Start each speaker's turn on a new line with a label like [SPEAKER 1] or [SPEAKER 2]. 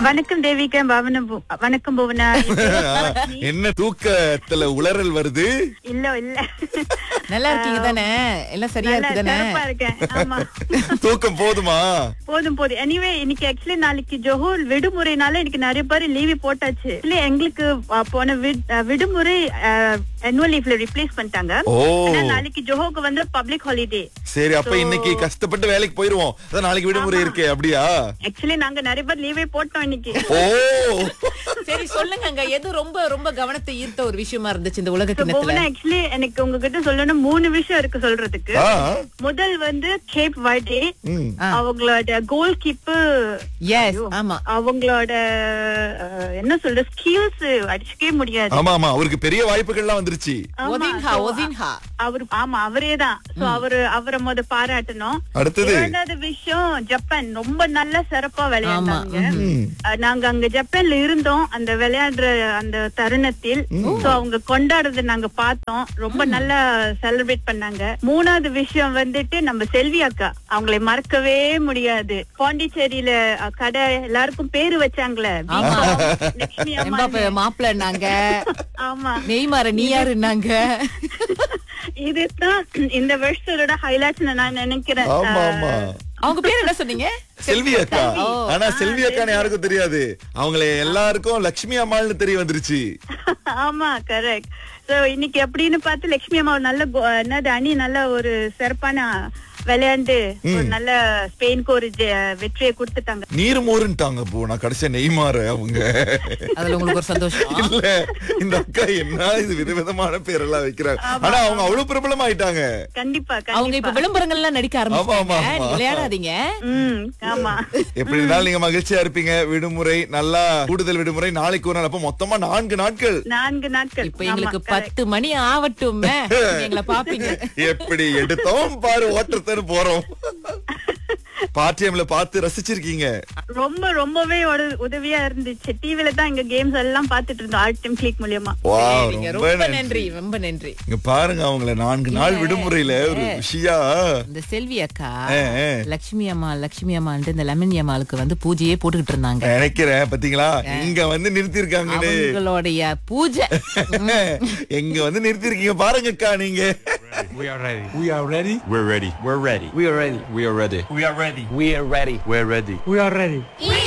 [SPEAKER 1] வணக்கம் தேவிகா பவனம் பு- வணக்கம் புவனா என் பேரு சுஹாசினி.
[SPEAKER 2] என்ன தூக்கத்துல உளறல் வருது
[SPEAKER 1] இல்ல இல்ல
[SPEAKER 3] நல்லா இருக்கீங்க தானே எல்லாம் சரியா
[SPEAKER 1] நல்லா
[SPEAKER 3] இருக்கு தானே
[SPEAKER 1] சிறப்பா இருக்கேன் ஆமா
[SPEAKER 2] தூக்கம் போதுமா
[SPEAKER 1] போதும் போதும் எனிவே இன்னைக்கு ஆக்சுவலி நாளைக்கு ஜோஹர் விடுமுறைனால இன்னைக்கு நிறைய பேர் லீவு போட்டாச்சு Actually, எங்களுக்கு அஹ், போன வி- அஹ், விடுமுறை annual லீவ்ல ரிப்ளேஸ் பண்ணிட்டாங்க
[SPEAKER 2] ஓ
[SPEAKER 1] ஆனா நாளைக்கு ஜோஹோக்கு வந்து பப்ளிக் ஹாலிடே
[SPEAKER 2] சரி அப்ப
[SPEAKER 1] So-
[SPEAKER 2] இன்னைக்கு கஷ்டப்பட்டு வேலைக்கு போயிருவோம் அதான் நாளைக்கு விடுமுறை இருக்கே அப்படியா
[SPEAKER 1] ஆக்சுவலி நாங்க நிறைய பேர் லீவே போட்டோம் இன்னைக்கு
[SPEAKER 2] ஓ
[SPEAKER 3] சரி சொல்லுங்க அங்க எது ரொம்ப ரொம்ப கவனத்தை ஈர்த்த ஒரு விஷயமா இருந்துச்சு இந்த உலக
[SPEAKER 1] So,
[SPEAKER 3] கிண்ணத்துல
[SPEAKER 1] புவனா ஆக்சுவலி எனக்கு உங்ககிட்ட சொல்லணும் மூணு விஷயம் இருக்கு சொல்றதுக்கு
[SPEAKER 2] ஆ,
[SPEAKER 1] முதல் வந்து கேப் வர்டே
[SPEAKER 2] ம்.
[SPEAKER 3] ஆ.
[SPEAKER 1] அவங்களோட கோல் கீப்பர்
[SPEAKER 3] எஸ் ஆமா
[SPEAKER 1] அவங்களோட அஹ், என்ன சொல்ற ஸ்கில்ஸ் அடிச்சுக்கவே முடியாது
[SPEAKER 2] ஆமா ஆமா அவருக்கு பெரிய வாய்ப்புகள்லாம் வந்துருச்சு
[SPEAKER 1] ஆமா,
[SPEAKER 3] ஒதின்ஹா
[SPEAKER 1] so,
[SPEAKER 3] ஒதின்ஹா
[SPEAKER 1] அவரு ஆமா அவரே தான் சோ அவரு அவரை முத பாராட்டணும்
[SPEAKER 2] அடுத்தது?
[SPEAKER 1] இரண்டாவது விஷயம் ஜப்பான் ரொம்ப நல்லா சிறப்பா விளையாண்டாங்க
[SPEAKER 2] ம்.
[SPEAKER 1] அஹ், நாங்க அங்க ஜப்பான்ல இருந்தோம் அந்த விளையாடுற அந்த தருணத்தில் சோ அவங்க கொண்டாடுறத நாங்க பார்த்தோம் ரொம்ப நல்லா செலிப்ரேட் பண்ணாங்க மூணாவது விஷயம் வந்துட்டு நம்ம செல்வி அக்கா அவங்களை மறக்கவே முடியாது பாண்டிச்சேரியில அஹ், கடை எல்லாருக்கும் பேரு வச்சாங்களே
[SPEAKER 3] ஆமா.
[SPEAKER 1] லட்சுமி
[SPEAKER 3] எம்பாப்பே
[SPEAKER 1] அம்மா
[SPEAKER 3] மாப்பிள்ள நாங்க
[SPEAKER 1] ஆமா
[SPEAKER 3] நெய்மார நீ யாருன்னாங்க
[SPEAKER 1] இதுதான் இந்த வருஷத்தோட ஹைலைட்ஸ் நான் நினைக்கிறேன்
[SPEAKER 2] ஆமா ஆமா
[SPEAKER 3] அவங்க பேர் என்ன சொன்னீங்க
[SPEAKER 2] செல்வி அக்கா
[SPEAKER 3] ஓ.
[SPEAKER 2] ஆனா செல்வி அக்கான்னு யாருக்கும் தெரியாது அவங்கள எல்லாருக்கும் லட்சுமி அம்மாள்னு தெரிய வந்துருச்சு
[SPEAKER 1] ஆமா கரெக்ட் சோ இன்னைக்கு எப்படின்னு பார்த்து லட்சுமி அம்மா ஒரு நல்ல கோ- என்னது அணி நல்ல ஒரு சிறப்பான விளையாண்டு ஒரு நல்ல ஸ்பெயினுக்கு ஒரு ஜெ- வெற்றியை கொடுத்துட்டாங்க
[SPEAKER 2] நீர் மோருன்ட்டாங்க போ நான் கடைசியா நெய்மாற அவங்க
[SPEAKER 3] அதுல உங்களுக்கு ஒரு சந்தோஷம்
[SPEAKER 2] இல்ல இந்த அக்கா என்ன இது விதவிதமான பேரெல்லாம் வைக்கிறாங்க ஆனா அவங்க அவ்வளவு பிரபலம் ஆயிட்டாங்க
[SPEAKER 3] அவங்க
[SPEAKER 1] கண்டிப்பா
[SPEAKER 3] இப்ப
[SPEAKER 1] கண்டிப்பா
[SPEAKER 3] விளம்பரங்கள்லாம் நடிக்க
[SPEAKER 2] ஆமா, ஆமா,
[SPEAKER 3] ஆரம்பிச்சாங்க
[SPEAKER 2] ஆமா.
[SPEAKER 3] நீங்க விளையாடாதீங்க
[SPEAKER 1] ம் ஆமா
[SPEAKER 2] எப்படி இருந்தாலும் நீங்க மகிழ்ச்சியா இருப்பீங்க விடுமுறை நல்லா கூடுதல் விடுமுறை நாளைக்கு ஒரு நாள் அப்ப மொத்தமா நான்கு நாட்கள்
[SPEAKER 1] நான்கு நாட்கள்
[SPEAKER 3] இப்ப
[SPEAKER 1] ஆமா,
[SPEAKER 3] எங்களுக்கு
[SPEAKER 1] correct.
[SPEAKER 3] பத்து மணி ஆவட்டும் எங்களை பாப்பீங்க
[SPEAKER 2] எப்படி எடுத்தோம் பாரு ஓட்டத்தன்னு போறோம் பார்ட்டியம்ல பார்த்து ரசிச்சிருக்கீங்க
[SPEAKER 1] ரொம்ப ரொம்பவே ஒரு உதவியா இருந்துச்சு டிவில தான் எங்க கேம்ஸ் எல்லாம் பாத்துட்டு இருந்தோம் ஆர்ட் டீம் கிளிக் மூலியமா
[SPEAKER 2] வா
[SPEAKER 3] சரிங்க,
[SPEAKER 2] ரொம்ப
[SPEAKER 3] ரொம்ப
[SPEAKER 2] நன்றி
[SPEAKER 3] நன்றி ரொம்ப நன்றி
[SPEAKER 2] இங்க பாருங்க அவங்கள நான்கு நாள் விடுமுறையில ஒரு விஷயா
[SPEAKER 3] இந்த செல்வி அக்கா
[SPEAKER 2] ஆ, ஆ.
[SPEAKER 3] லட்சுமி அம்மா லட்சுமி அம்மான்ட்டு இந்த லெமன் அம்மாளுக்கு வந்து பூஜையே போட்டுக்கிட்டு இருந்தாங்க
[SPEAKER 2] நினைக்கிறேன் பாத்தீங்களா இங்க வந்து நிறுத்தி இருக்காங்கன்னு
[SPEAKER 3] அவங்களுடைய பூஜை
[SPEAKER 2] எங்க வந்து நிறுத்தி இருக்கீங்க பாருங்கக்கா நீங்க
[SPEAKER 4] We are ready.
[SPEAKER 5] We are ready.
[SPEAKER 4] We're ready. We're ready.
[SPEAKER 5] We are ready.
[SPEAKER 4] We are ready.
[SPEAKER 5] We are ready.
[SPEAKER 4] We are ready. We're ready.
[SPEAKER 5] We are ready.